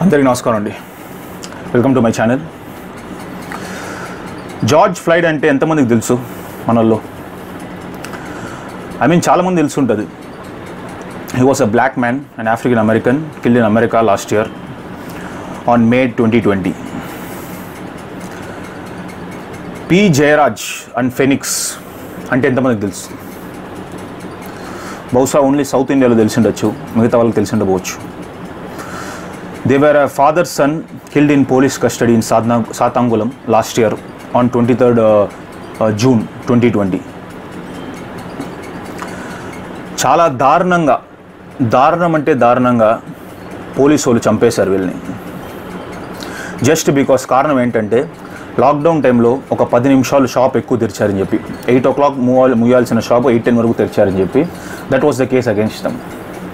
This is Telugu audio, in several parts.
అందరికీ నమస్కారం అండి welcome to my channel George Floyd అంటే ఎంతమందికి తెలుసు మనల్లో ఐ మీన్ చాలామంది తెలిసి ఉంటుంది he was a black man and African American killed in America last year on May twenty twenty P Jayaraj and Fenix అంటే ఎంతమందికి తెలుసు బహుశా ఓన్లీ సౌత్ ఇండియాలో తెలిసి ఉండొచ్చు మిగతా వాళ్ళకి తెలిసి ఉండకపోవచ్చు they were a father son killed in police custody in సాధనా Sathankulam last year on twenty third June twenty twenty చాలా దారుణంగా దారుణం అంటే దారుణంగా పోలీసు వాళ్ళు చంపేశారు వీళ్ళని జస్ట్ బికాస్ కారణం ఏంటంటే లాక్డౌన్ టైంలో ఒక పది నిమిషాలు షాప్ ఎక్కువ తెరిచారని చెప్పి ఎయిట్ ఓ క్లాక్ మూవ్ మూయాల్సిన షాప్ ఎయిట్ టెన్ వరకు తెరిచారని చెప్పి that was the case against them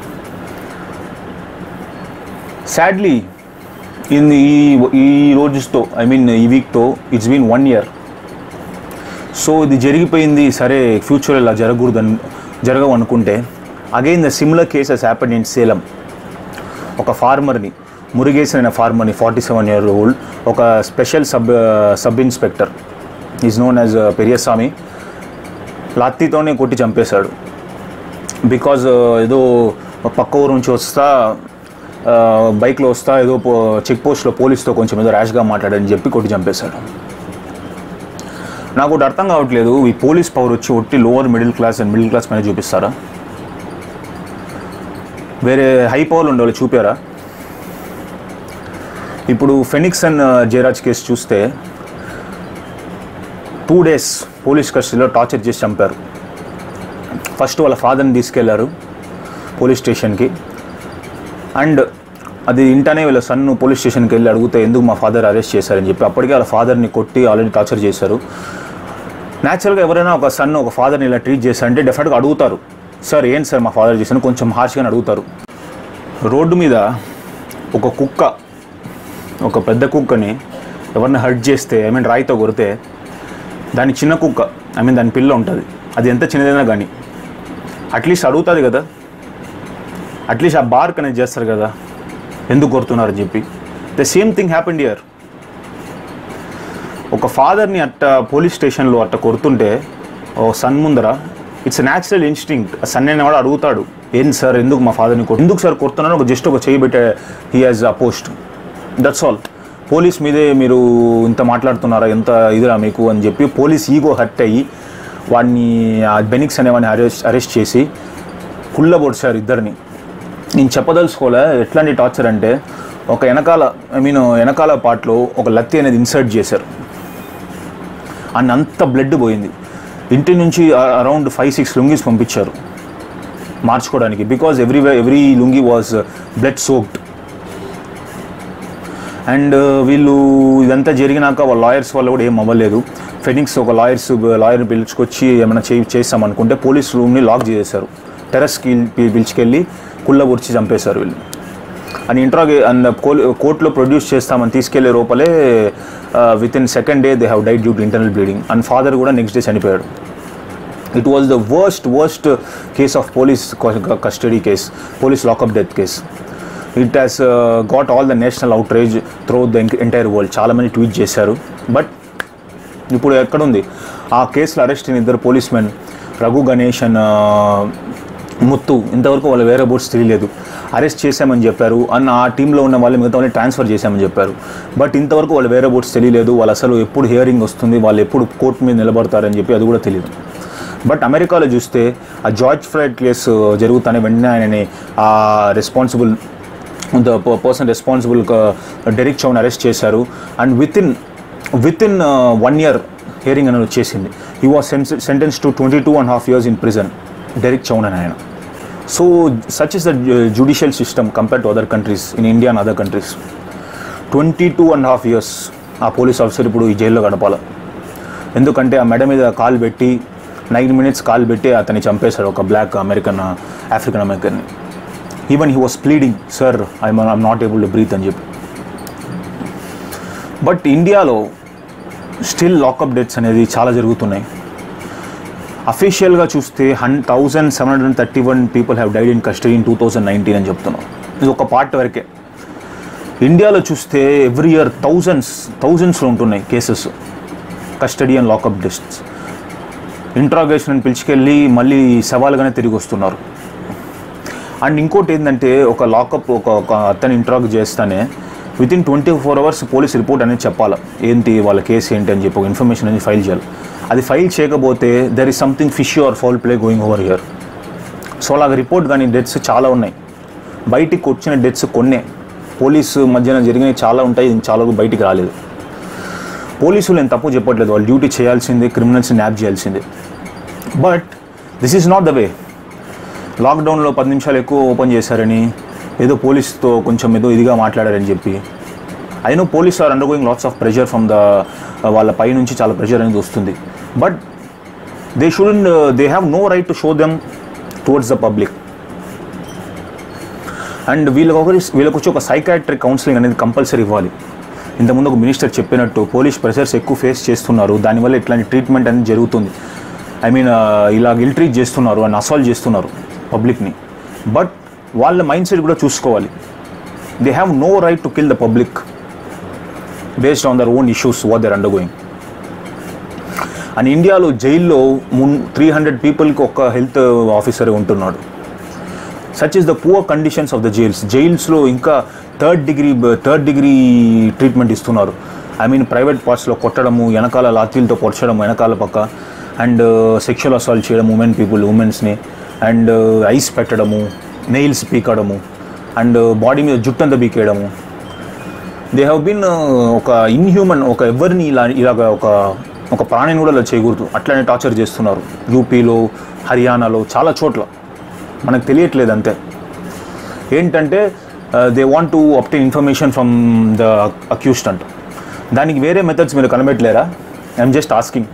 sadly in ఈ ఈ రోజుతో ఐ మీన్ ఈ వీక్తో it's been one year so ఇది జరిగిపోయింది సరే ఫ్యూచర్ ఇలా జరగకూడదని జరగవు అనుకుంటే again the similar cases happen in Salem ఒక ఫార్మర్ని మురుగేసన్ అనే ఫార్మర్ని ఫార్టీ సెవెన్ ఇయర్ ఓల్డ్ ఒక special sub sub inspector is known as Periyaswamy లాత్తితోనే కొట్టి చంపేశాడు బికాజ్ ఏదో పక్క ఊరు నుంచి వస్తా బైక్లో వస్తా ఏదో చెక్ పోస్ట్లో పోలీస్తో కొంచెం ఏదో ర్యాష్గా మాట్లాడని చెప్పి కొట్టి చంపేశాడు నాకు ఒకటి అర్థం కావట్లేదు ఈ పోలీస్ పవర్ వచ్చి ఒట్టి lower middle class and middle class పైన చూపిస్తారా వేరే హై పవర్లు ఉండే వాళ్ళు చూపారా ఇప్పుడు ఫెనిక్స్ అండ్ జయరాజ్ కేసు చూస్తే టూ డేస్ పోలీస్ కస్టడీలో టార్చర్ చేసి చంపారు ఫస్ట్ వాళ్ళ ఫాదర్ని తీసుకెళ్లారు పోలీస్ స్టేషన్కి అండ్ అది ఇంటనే వీళ్ళ సన్ పోలీస్ స్టేషన్కి వెళ్ళి అడిగితే ఎందుకు మా ఫాదర్ అరెస్ట్ చేశారని చెప్పి అప్పటికే వాళ్ళ ఫాదర్ని కొట్టి ఆల్రెడీ టార్చర్ చేశారు న్యాచురల్గా ఎవరైనా ఒక సన్ ఒక ఫాదర్ని ఇలా ట్రీట్ చేశారంటే డెఫినెట్గా అడుగుతారు సార్ ఏంటి సార్ మా ఫాదర్ చేశాను కొంచెం హార్ష్గానే అడుగుతారు రోడ్డు మీద ఒక కుక్క ఒక పెద్ద కుక్కని ఎవరిని హర్ట్ చేస్తే ఐ మీన్ రాయితో కొడితే దాని చిన్న కుక్క ఐ మీన్ దాని పిల్ల ఉంటుంది అది ఎంత చిన్నదైనా కానీ అట్లీస్ట్ అడుగుతుంది కదా అట్లీస్ట్ ఆ బార్ కనెక్ట్ చేస్తారు కదా ఎందుకు కొడుతున్నారని చెప్పి the same thing happened year ఒక ఫాదర్ని అట్ట పోలీస్ స్టేషన్లో అట్ట కొడుతుంటే ఓ సన్ ముందర ఇట్స్ న్యాచురల్ ఇన్స్టింక్ట్ ఆ సన్ అనేవాడు అడుగుతాడు ఏం సార్ ఎందుకు మా ఫాదర్ని కొట్టు ఎందుకు సార్ కొడుతున్నాను ఒక జస్ట్ ఒక చేయి పెట్టే he has a post that's all police మీదే మీరు ఇంత మాట్లాడుతున్నారా ఎంత ఇదిరా మీకు అని చెప్పి పోలీస్ ఈగో హర్ట్ అయ్యి వాడిని ఆ బెనిక్స్ అనేవాడిని అరెస్ట్ అరెస్ట్ చేసి కుళ్ళబొడిచారు ఇద్దరిని నేను చెప్పదలుచుకోలే ఎట్లాంటి టార్చర్ అంటే ఒక వెనకాల ఐ మీన్ వెనకాల పార్ట్లో ఒక లత్తి అనేది ఇన్సర్ట్ చేశారు అండ్ అంత బ్లడ్ పోయింది ఇంటి నుంచి అరౌండ్ ఫైవ్ సిక్స్ లుంగీస్ పంపించారు మార్చుకోవడానికి because every every lungi was blood soaked and వీళ్ళు ఇదంతా జరిగినాక వాళ్ళ లాయర్స్ వల్ల కూడా ఏం అవ్వలేదు ఫెనిక్స్ ఒక లాయర్స్ లాయర్ పిలుచుకొచ్చి ఏమైనా చే చేస్తామనుకుంటే పోలీస్ రూమ్ని లాక్ చేసేశారు టెరస్కి పిలుచుకెళ్ళి కుళ్ళబొరిచి చంపేశారు వీళ్ళు అని ఇంట్రాగే అండ్ కోర్టులో ప్రొడ్యూస్ చేస్తామని తీసుకెళ్లే లోపలే within second day they have died due to internal bleeding and father కూడా నెక్స్ట్ డే చనిపోయాడు it was the worst worst case of police custody case police lockup death case it has got all the national outrage through the entire world చాలామంది ట్వీట్ చేశారు బట్ ఇప్పుడు ఎక్కడుంది ఆ కేసులో అరెస్ట్ అయిన ఇద్దరు policemen Raghu Ganesh and Muthu ఇంతవరకు వాళ్ళ వేరే బోర్డ్స్ తెలియలేదు అరెస్ట్ చేశామని చెప్పారు అన్న ఆ టీంలో ఉన్న వాళ్ళు మిగతా వాళ్ళని ట్రాన్స్ఫర్ చేశామని చెప్పారు బట్ ఇంతవరకు వాళ్ళు వేరే బోర్డ్స్ తెలియలేదు వాళ్ళు అసలు ఎప్పుడు హియరింగ్ వస్తుంది వాళ్ళు ఎప్పుడు కోర్టు మీద నిలబడతారని చెప్పి అది కూడా తెలియదు బట్ అమెరికాలో చూస్తే ఆ జార్జ్ ఫ్రైడ్ కేసు జరుగుతానే వెంటనే ఆయనని ఆ responsible the person responsible Derek Chauvin arrest చేశారు and within within one year hearing అనేది వచ్చేసింది he was sentence to twenty two and half years in prison Derek Chauvin అని ఆయన so such is the judicial system compare to other countries in India and other countries twenty two and half years ఆ పోలీస్ ఆఫీసర్ ఇప్పుడు ఈ జైల్లో గడపాలి ఎందుకంటే ఆ మెడ మీద కాల్ పెట్టి నైన్ మినిట్స్ కాల్ పెట్టి అతన్ని చంపేశాడు ఒక black American African American even he was pleading sir I'm I'm not able to breathe అని చెప్పి బట్ ఇండియాలో స్టిల్ లాకప్ డెత్స్ అనేది చాలా జరుగుతున్నాయి అఫీషియల్గా చూస్తే one thousand seven hundred thirty one people have died in custody in two thousand nineteen అని చెప్తున్నాం ఇది ఒక పార్ట్ వరకే ఇండియాలో చూస్తే ఎవ్రీ ఇయర్ థౌజండ్స్ థౌజండ్స్లో ఉంటున్నాయి కేసెస్ కస్టడీ అండ్ లాకప్ లిస్ట్స్ ఇంట్రాగేషన్ అని పిలిచుకెళ్ళి మళ్ళీ సవాలుగానే తిరిగి వస్తున్నారు అండ్ ఇంకోటి ఏంటంటే ఒక లాకప్ ఒక ఒక అతను ఇంట్రాక్ట్ చేస్తానే within twenty four hours police report అనేది చెప్పాలి ఏంటి వాళ్ళ కేసు ఏంటి అని చెప్పి ఒక ఇన్ఫర్మేషన్ అనేది ఫైల్ చేయాలి అది ఫైల్ చేయకపోతే there is something fishy or foul play going over here so అలాగ రిపోర్ట్ కానీ డెత్స్ చాలా ఉన్నాయి బయటికి వచ్చిన డెత్స్ కొన్నే పోలీసు మధ్యన జరిగినవి చాలా ఉంటాయి ఇది చాలా బయటికి రాలేదు పోలీసులు నేను తప్పు చెప్పట్లేదు వాళ్ళు డ్యూటీ చేయాల్సిందే క్రిమినల్స్ని యాప్ చేయాల్సిందే but this is not the way లాక్డౌన్లో పది నిమిషాలు ఎక్కువ ఓపెన్ చేశారని ఏదో పోలీస్తో కొంచెం ఏదో ఇదిగా మాట్లాడారని చెప్పి I know police are undergoing lots of pressure from the వాళ్ళ పై నుంచి చాలా ప్రెషర్ అనేది వస్తుంది but they shouldn't they have no right to show them towards the public and వీళ్ళకి ఒకరి వీళ్ళకి వచ్చి ఒక సైకాట్రిక్ కౌన్సిలింగ్ అనేది కంపల్సరీ ఇవ్వాలి ఇంతకుముందు ఒక మినిస్టర్ చెప్పినట్టు పోలీస్ ప్రెషర్స్ ఎక్కువ ఫేస్ చేస్తున్నారు దానివల్ల ఇట్లాంటి ట్రీట్మెంట్ అనేది జరుగుతుంది ఐ మీన్ ఇలా ఇల్ట్రీట్ చేస్తున్నారు అండ్ అసాల్ట్ చేస్తున్నారు పబ్లిక్ని బట్ వాళ్ళ మైండ్ సెట్ కూడా చూసుకోవాలి they have no right to kill the public based on their own issues what they're undergoing and ఇండియాలో జైల్లో మున్ త్రీ హండ్రెడ్ పీపుల్కి ఒక హెల్త్ ఆఫీసరే ఉంటున్నాడు such is the poor conditions of the jails జైల్స్లో ఇంకా third degree third degree treatment ఇస్తున్నారు ఐ మీన్ ప్రైవేట్ పార్ట్స్లో కొట్టడము వెనకాల లాతీలతో పొడచడం వెనకాల పక్క అండ్ సెక్షువల్ అసాల్ట్ చేయడం ఉమెన్ పీపుల్ ఉమెన్స్ని అండ్ ఐస్ పెట్టడము నెయిల్స్ పీకడము అండ్ బాడీ మీద జుట్టంతా పీకేయడము దే హ్యావ్ బీన్ ఒక ఇన్హ్యూమన్ ఒక ఎవరిని ఇలా ఇలాగ ఒక ఒక ప్రాణిని కూడా ఇలా చేయకూడదు అట్లనే టార్చర్ చేస్తున్నారు యూపీలో హర్యానాలో చాలా చోట్ల మనకు తెలియట్లేదు అంతే ఏంటంటే they want to obtain information from the accused అంట దానికి వేరే మెథడ్స్ మీరు కనిపెట్టలేరా ఐఎమ్ జస్ట్ ఆస్కింగ్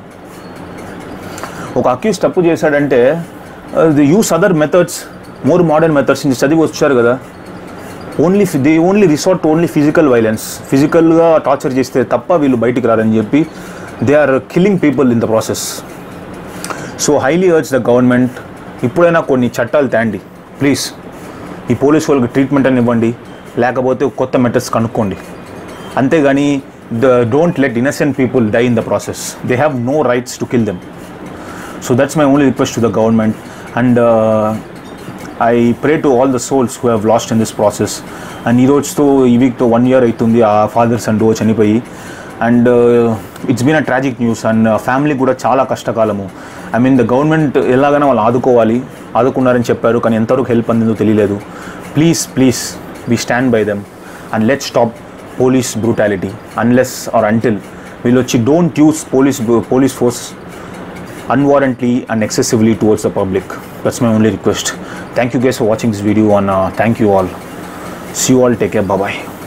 ఒక అక్యూస్ తప్పు చేశాడంటే the use other methods more modern methods నుంచి చదివి వచ్చారు కదా only they only resort only physical violence ఫిజికల్గా టార్చర్ చేస్తే తప్ప వీళ్ళు బయటికి రారని చెప్పి they are killing people in the process so highly urge the government ఇప్పుడైనా కొన్ని చట్టాలు తేండి ప్లీజ్ ఈ పోలీస్ వాళ్ళకి ట్రీట్మెంట్ అని ఇవ్వండి లేకపోతే కొత్త మెథడ్స్ కనుక్కోండి అంతేగాని the don't let innocent people die in the process they have no rights to kill them so that's my only request to the government and I pray to all the souls who have lost in this process and ఈ రోజుతో ఈ వీక్తో వన్ ఇయర్ అవుతుంది ఆ ఫాదర్స్ అండ్ చనిపోయి and it's been a tragic news and family కూడా చాలా కష్టకాలము ఐ మీన్ ద గవర్నమెంట్ ఎలాగైనా వాళ్ళు ఆదుకోవాలి ఆదుకున్నారని చెప్పారు కానీ ఎంతవరకు హెల్ప్ అందిందో తెలియలేదు please please we stand by them and let stop police brutality unless or until వీళ్ళు వచ్చి don't use police police force unwarrantly and excessively towards the public. That's my only request. Thank you guys for watching this video and uh, thank you all. See you all. Take care. Bye bye.